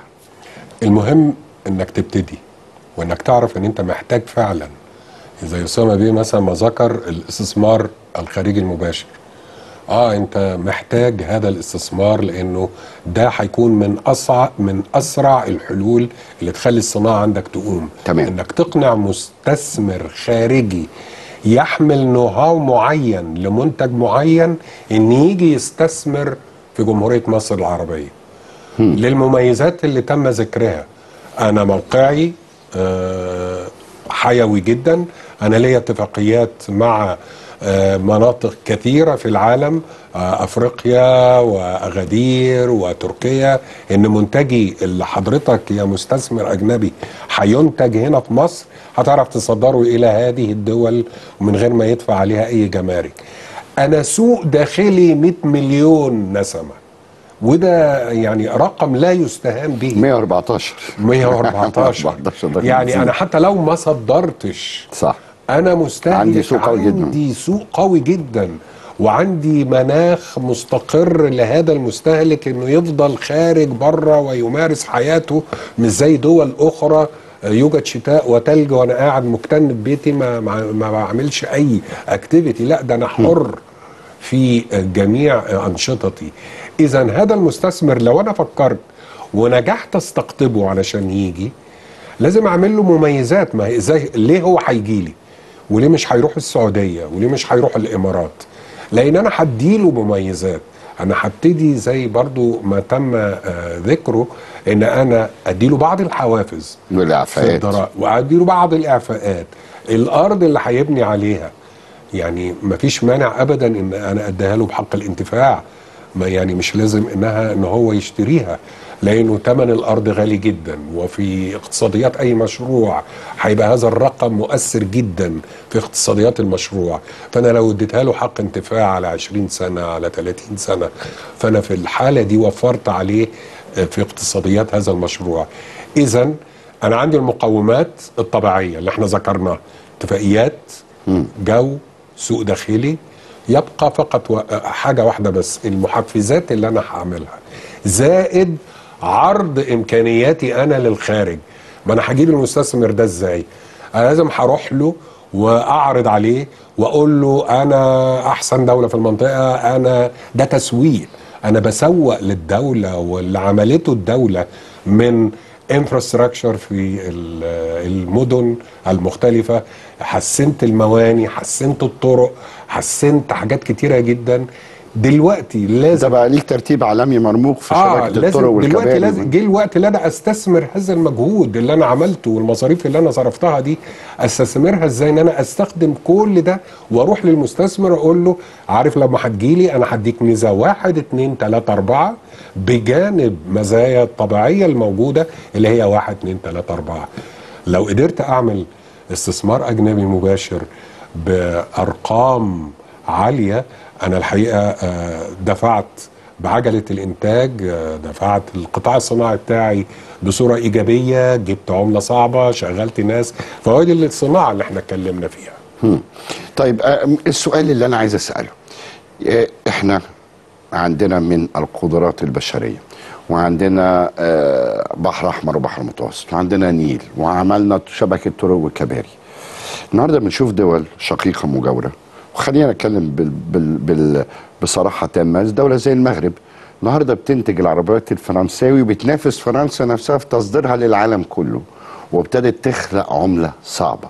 S3: المهم انك تبتدي وانك تعرف ان انت محتاج فعلا زي اسامه بيه مثلا ما ذكر الاستثمار الخارجي المباشر اه انت محتاج هذا الاستثمار لانه ده هيكون من اسرع من اسرع الحلول اللي تخلي الصناعه عندك تقوم
S1: تمام.
S3: انك تقنع مستثمر خارجي يحمل نو هاو معين لمنتج معين ان يجي يستثمر في جمهوريه مصر العربيه للمميزات اللي تم ذكرها انا موقعي آه، حيوي جدا انا ليا اتفاقيات مع آه، مناطق كثيرة في العالم آه، أفريقيا وأغادير وتركيا إن منتجي اللي حضرتك يا مستثمر أجنبي هينتج هنا في مصر هتعرف تصدره إلى هذه الدول ومن غير ما يدفع عليها أي جمارك أنا سوق داخلي 100 مليون نسمة وده يعني رقم لا يستهان به
S1: 114
S3: 114
S1: 114 ده
S3: يعني
S1: كتير.
S3: انا حتى لو ما صدرتش
S1: صح
S3: انا مستهلك
S1: عندي سوق قوي جدا.
S3: عندي سوق قوي جدا وعندي مناخ مستقر لهذا المستهلك انه يفضل خارج بره ويمارس حياته مش زي دول اخرى يوجد شتاء وتلج وانا قاعد مكتن في بيتي ما ما, ما بعملش اي اكتيفيتي لا ده انا حر في جميع انشطتي اذا هذا المستثمر لو انا فكرت ونجحت استقطبه علشان يجي لازم اعمل له مميزات ما هي ازاي ليه هو هيجي لي وليه مش هيروح السعوديه وليه مش هيروح الامارات لان انا هديله مميزات انا هبتدي زي برضو ما تم آه، ذكره ان انا اديله بعض الحوافز في
S1: والاعفاءات
S3: الضرائب واديله بعض الاعفاءات الارض اللي هيبني عليها يعني ما فيش مانع ابدا ان انا اديها له بحق الانتفاع ما يعني مش لازم انها ان هو يشتريها لانه ثمن الارض غالي جدا وفي اقتصاديات اي مشروع هيبقى هذا الرقم مؤثر جدا في اقتصاديات المشروع فانا لو اديتها له حق انتفاع على 20 سنه على 30 سنه فانا في الحاله دي وفرت عليه في اقتصاديات هذا المشروع اذا انا عندي المقومات الطبيعيه اللي احنا ذكرناها اتفاقيات جو سوق داخلي يبقى فقط و- حاجه واحده بس المحفزات اللي انا هعملها زائد عرض امكانياتي انا للخارج ما انا هجيب المستثمر ده ازاي انا لازم هروح له واعرض عليه واقول له انا احسن دوله في المنطقه انا ده تسويق انا بسوق للدوله واللي عملته الدوله من انفراستراكشر في ال- المدن المختلفة حسنت المواني حسنت الطرق حسنت حاجات كتيرة جدا دلوقتي
S1: ده
S3: لازم
S1: بقى ليك ترتيب عالمي مرموق في
S3: اه
S1: شبكه الطرق
S3: لازم دلوقتي
S1: والكباري
S3: لازم جه الوقت اللي انا استثمر هذا المجهود اللي انا عملته والمصاريف اللي انا صرفتها دي استثمرها ازاي ان انا استخدم كل ده واروح للمستثمر اقول له عارف لما هتجيلي انا هديك ميزه واحد اتنين تلاته اربعه بجانب مزايا الطبيعيه الموجوده اللي هي واحد اتنين تلاته اربعه لو قدرت اعمل استثمار اجنبي مباشر بارقام عاليه انا الحقيقه آه، دفعت بعجله الانتاج آه، دفعت القطاع الصناعي بتاعي بصوره ايجابيه جبت عمله صعبه شغلت ناس فوائد الصناعه اللي احنا اتكلمنا فيها
S1: مم. طيب آه، السؤال اللي انا عايز اساله آه، احنا عندنا من القدرات البشريه وعندنا آه، بحر احمر وبحر متوسط وعندنا نيل وعملنا شبكه طرق وكباري النهارده بنشوف دول شقيقه مجاوره وخلينا نتكلم بال بال بال بصراحه تامه دوله زي المغرب النهارده بتنتج العربيات الفرنساوي وبتنافس فرنسا نفسها في تصديرها للعالم كله وابتدت تخلق عمله صعبه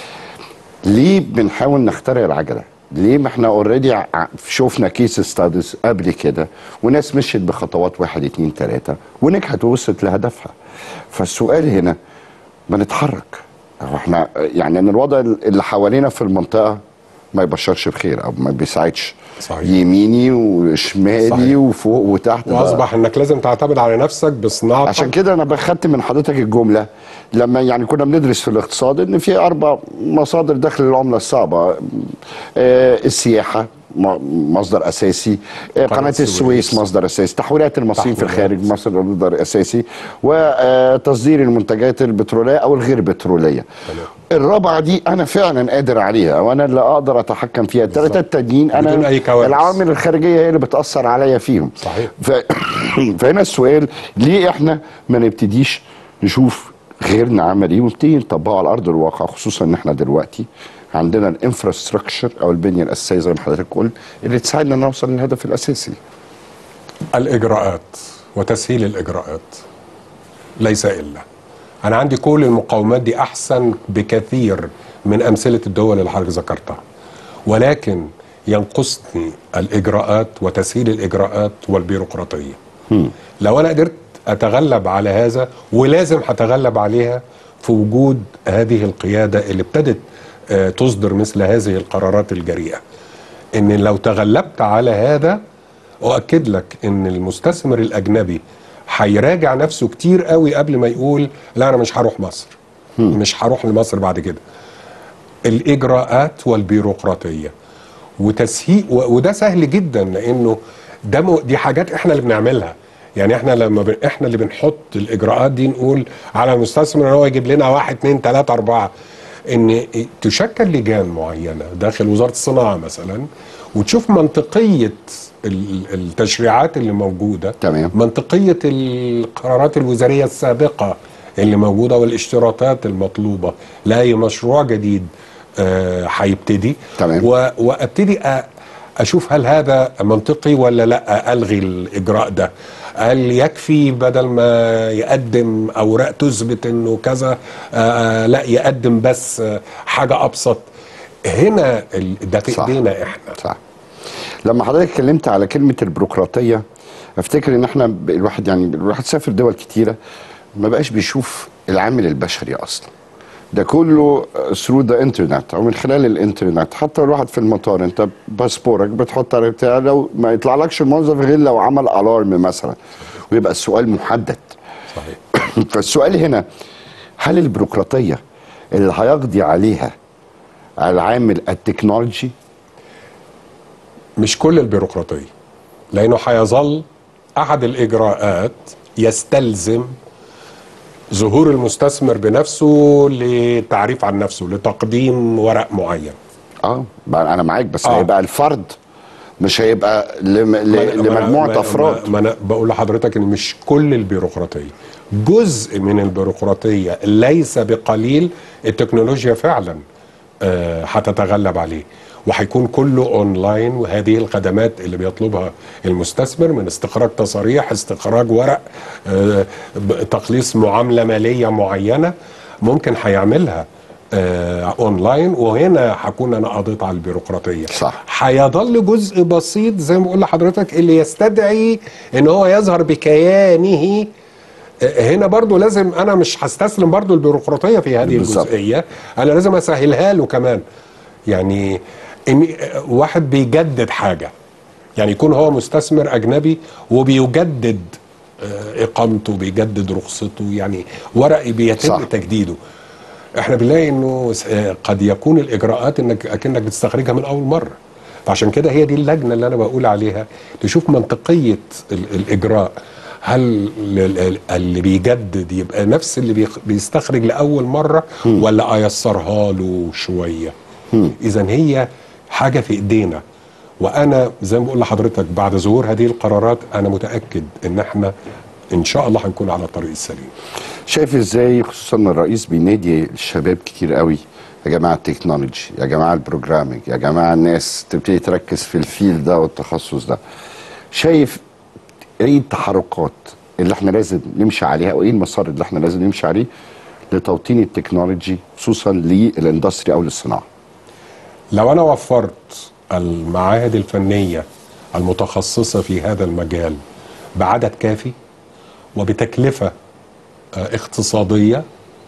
S1: ليه بنحاول نخترع العجله؟ ليه ما احنا اوريدي شفنا كيس ستاديز قبل كده وناس مشيت بخطوات واحد اتنين تلاته ونجحت ووصلت لهدفها. فالسؤال هنا ما نتحرك هو احنا يعني ان الوضع اللي حوالينا في المنطقه ما يبشرش بخير او ما بيساعدش
S3: صحيح.
S1: يميني وشمالي
S3: صحيح.
S1: وفوق وتحت ده-
S3: واصبح انك لازم تعتمد على نفسك بصناعتك
S1: عشان كده انا بخدت من حضرتك الجمله لما يعني كنا بندرس في الاقتصاد ان في اربع مصادر دخل العمله الصعبه آه، السياحه م- مصدر اساسي آه، قناه
S3: السويس.
S1: السويس مصدر اساسي تحويلات المصريين في
S3: تحويلات.
S1: الخارج مصدر اساسي وتصدير المنتجات البتروليه او الغير بتروليه الرابعه دي انا فعلا قادر عليها وانا اللي اقدر اتحكم فيها الثلاثه التانيين انا
S3: بدون أي كوارث.
S1: العوامل الخارجيه هي اللي بتاثر عليا فيهم
S3: صحيح.
S1: ف... فهنا السؤال ليه احنا ما نبتديش نشوف غيرنا عمل ايه ونبتدي نطبقه على ارض الواقع خصوصا ان احنا دلوقتي عندنا الانفراستراكشر او البنيه الاساسيه زي ما حضرتك قلت اللي تساعدنا نوصل للهدف الاساسي
S3: الاجراءات وتسهيل الاجراءات ليس الا انا عندي كل المقومات دي احسن بكثير من امثله الدول اللي حضرتك ذكرتها ولكن ينقصني الاجراءات وتسهيل الاجراءات والبيروقراطيه لو انا قدرت اتغلب على هذا ولازم هتغلب عليها في وجود هذه القياده اللي ابتدت آه، تصدر مثل هذه القرارات الجريئه ان لو تغلبت على هذا اؤكد لك ان المستثمر الاجنبي هيراجع نفسه كتير قوي قبل ما يقول لا انا مش هروح مصر مش هروح لمصر بعد كده الاجراءات والبيروقراطيه وتسهيل و- وده سهل جدا لانه ده م- دي حاجات احنا اللي بنعملها يعني احنا لما ب... احنا اللي بنحط الاجراءات دي نقول على المستثمر ان هو يجيب لنا واحد اتنين تلاته اربعه ان تشكل لجان معينه داخل وزاره الصناعه مثلا وتشوف منطقيه ال- التشريعات اللي موجوده
S1: تمام.
S3: منطقيه القرارات الوزاريه السابقه اللي موجوده والاشتراطات المطلوبه لاي مشروع جديد آه، هيبتدي
S1: تمام.
S3: و- وابتدي أ- اشوف هل هذا منطقي ولا لا الغي الاجراء ده هل يكفي بدل ما يقدم اوراق تثبت انه كذا آه لا يقدم بس آه حاجه ابسط هنا ال- ده في
S1: صح.
S3: ايدينا احنا
S1: صح لما حضرتك اتكلمت على كلمه البيروقراطيه افتكر ان احنا ب- الواحد يعني الواحد سافر دول كتيره ما بقاش بيشوف العامل البشري اصلا ده كله ثرو ذا انترنت او من خلال الانترنت حتى الواحد في المطار انت باسبورك بتحط على بتاع لو ما يطلعلكش الموظف غير لو عمل الارم مثلا ويبقى السؤال محدد
S3: صحيح
S1: فالسؤال هنا هل البيروقراطيه اللي هيقضي عليها العامل التكنولوجي
S3: مش كل البيروقراطيه لانه هيظل احد الاجراءات يستلزم ظهور المستثمر بنفسه لتعريف عن نفسه لتقديم ورق معين
S1: اه بقى انا معاك بس
S3: آه.
S1: هيبقى الفرد مش هيبقى لم... ل...
S3: ما أنا- ما أنا-
S1: لمجموعه
S3: ما-
S1: افراد
S3: ما انا بقول لحضرتك ان مش كل البيروقراطيه جزء من البيروقراطيه ليس بقليل التكنولوجيا فعلا آه، هتتغلب عليه وهيكون كله اونلاين وهذه الخدمات اللي بيطلبها المستثمر من استخراج تصاريح استخراج ورق آه، ب- تخليص معامله ماليه معينه ممكن هيعملها آه، اونلاين وهنا هكون انا قضيت على البيروقراطيه
S1: صح.
S3: هيظل جزء بسيط زي ما بقول لحضرتك اللي يستدعي ان هو يظهر بكيانه هنا برضو لازم انا مش هستسلم برضو البيروقراطيه في هذه
S1: بالظبط.
S3: الجزئيه انا لازم اسهلها له كمان يعني ان واحد بيجدد حاجه يعني يكون هو مستثمر اجنبي وبيجدد آه، اقامته بيجدد رخصته يعني ورق بيتم
S1: صح.
S3: صح. تجديده احنا بنلاقي انه س- آه، قد يكون الاجراءات انك اكنك بتستخرجها من اول مره فعشان كده هي دي اللجنه اللي انا بقول عليها تشوف منطقيه ال- الاجراء هل ال- ال- اللي بيجدد يبقى نفس اللي بيخ- بيستخرج لاول مره ولا ايسرها له شويه اذا هي حاجه في ايدينا وانا زي ما بقول لحضرتك بعد ظهور هذه القرارات انا متاكد ان احنا ان شاء الله هنكون على الطريق السليم
S1: شايف ازاي خصوصا ان الرئيس بينادي الشباب كتير قوي يا جماعه التكنولوجي يا جماعه البروجرامينج يا جماعه الناس تبتدي تركز في الفيل ده والتخصص ده شايف ايه التحركات اللي احنا لازم نمشي عليها وايه المسار اللي احنا لازم نمشي عليه لتوطين التكنولوجي خصوصا للاندستري او للصناعه
S3: لو انا وفرت المعاهد الفنيه المتخصصه في هذا المجال بعدد كافي وبتكلفه آه، اقتصاديه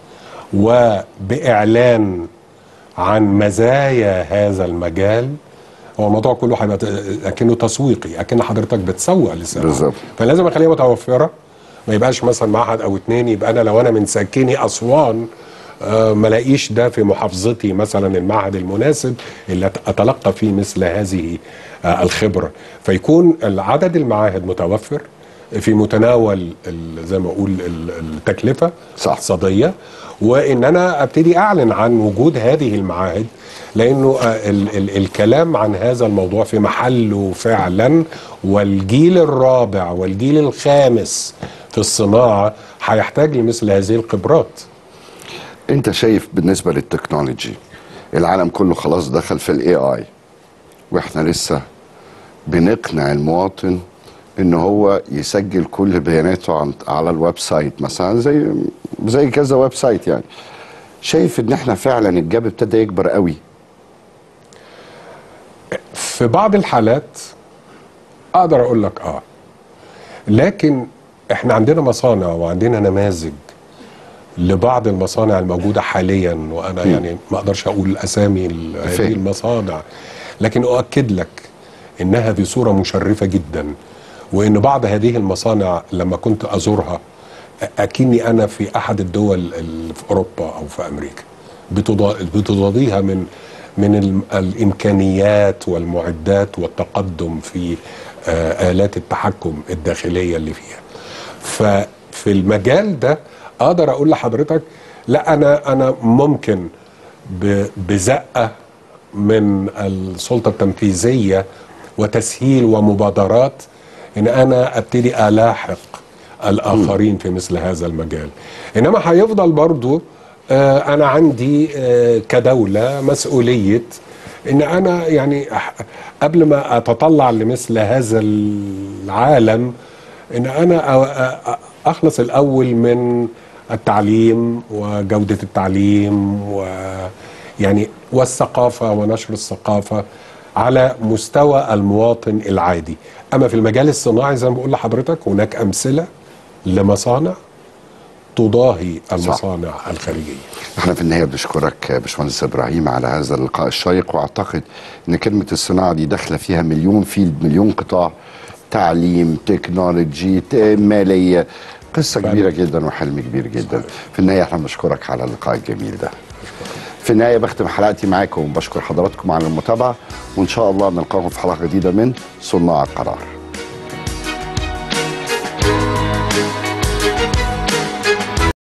S3: وباعلان عن مزايا هذا المجال هو الموضوع كله هيبقى ت- اكنه تسويقي اكن حضرتك بتسوق للسلعه
S1: بالظبط.
S3: فلازم اخليها متوفره ما يبقاش مثلا معهد او اتنين يبقى انا لو انا من ساكني اسوان آه، ما لاقيش ده في محافظتي مثلا المعهد المناسب اللي أت- اتلقى فيه مثل هذه آه، الخبره فيكون العدد المعاهد متوفر في متناول ال- زي ما اقول ال- التكلفه
S1: صح.
S3: اقتصاديه وان انا ابتدي اعلن عن وجود هذه المعاهد لانه آه، ال ال الكلام عن هذا الموضوع في محله فعلا والجيل الرابع والجيل الخامس في الصناعه هيحتاج لمثل هذه الخبرات
S1: انت شايف بالنسبه للتكنولوجي العالم كله خلاص دخل في الاي اي واحنا لسه بنقنع المواطن ان هو يسجل كل بياناته عن على الويب سايت مثلا زي زي كذا ويب سايت يعني شايف ان احنا فعلا الجاب ابتدى يكبر قوي
S3: في بعض الحالات اقدر اقول لك اه لكن احنا عندنا مصانع وعندنا نماذج لبعض المصانع الموجوده حاليا وانا يعني ما اقدرش اقول اسامي ال- هذه
S1: فاهم.
S3: المصانع لكن اؤكد لك انها بصوره مشرفه جدا وان بعض هذه المصانع لما كنت ازورها أ- اكني انا في احد الدول اللي في اوروبا او في امريكا بتضا- بتضاديها من من ال- الامكانيات والمعدات والتقدم في آه، الات التحكم الداخليه اللي فيها ففي المجال ده اقدر اقول لحضرتك لا انا انا ممكن ب- بزقه من السلطه التنفيذيه وتسهيل ومبادرات ان انا ابتدي الاحق الاخرين في مثل هذا المجال انما هيفضل برضو آه، انا عندي آه، كدوله مسؤوليه ان انا يعني أح- قبل ما اتطلع لمثل هذا العالم ان انا أ- أ- اخلص الاول من التعليم وجوده التعليم ويعني والثقافه ونشر الثقافه على مستوى المواطن العادي اما في المجال الصناعي زي ما بقول لحضرتك هناك امثله لمصانع تضاهي المصانع الخارجيه
S1: احنا في النهايه بنشكرك يا باشمهندس ابراهيم على هذا اللقاء الشيق واعتقد ان كلمه الصناعه دي داخله فيها مليون فيلد مليون قطاع تعليم تكنولوجي ت- ماليه قصه
S3: فعلا.
S1: كبيره جدا وحلم كبير جدا في النهايه احنا بنشكرك على اللقاء الجميل ده في النهايه بختم حلقتي معاكم وبشكر حضراتكم على المتابعه وان شاء الله نلقاكم في حلقه جديده من صناع القرار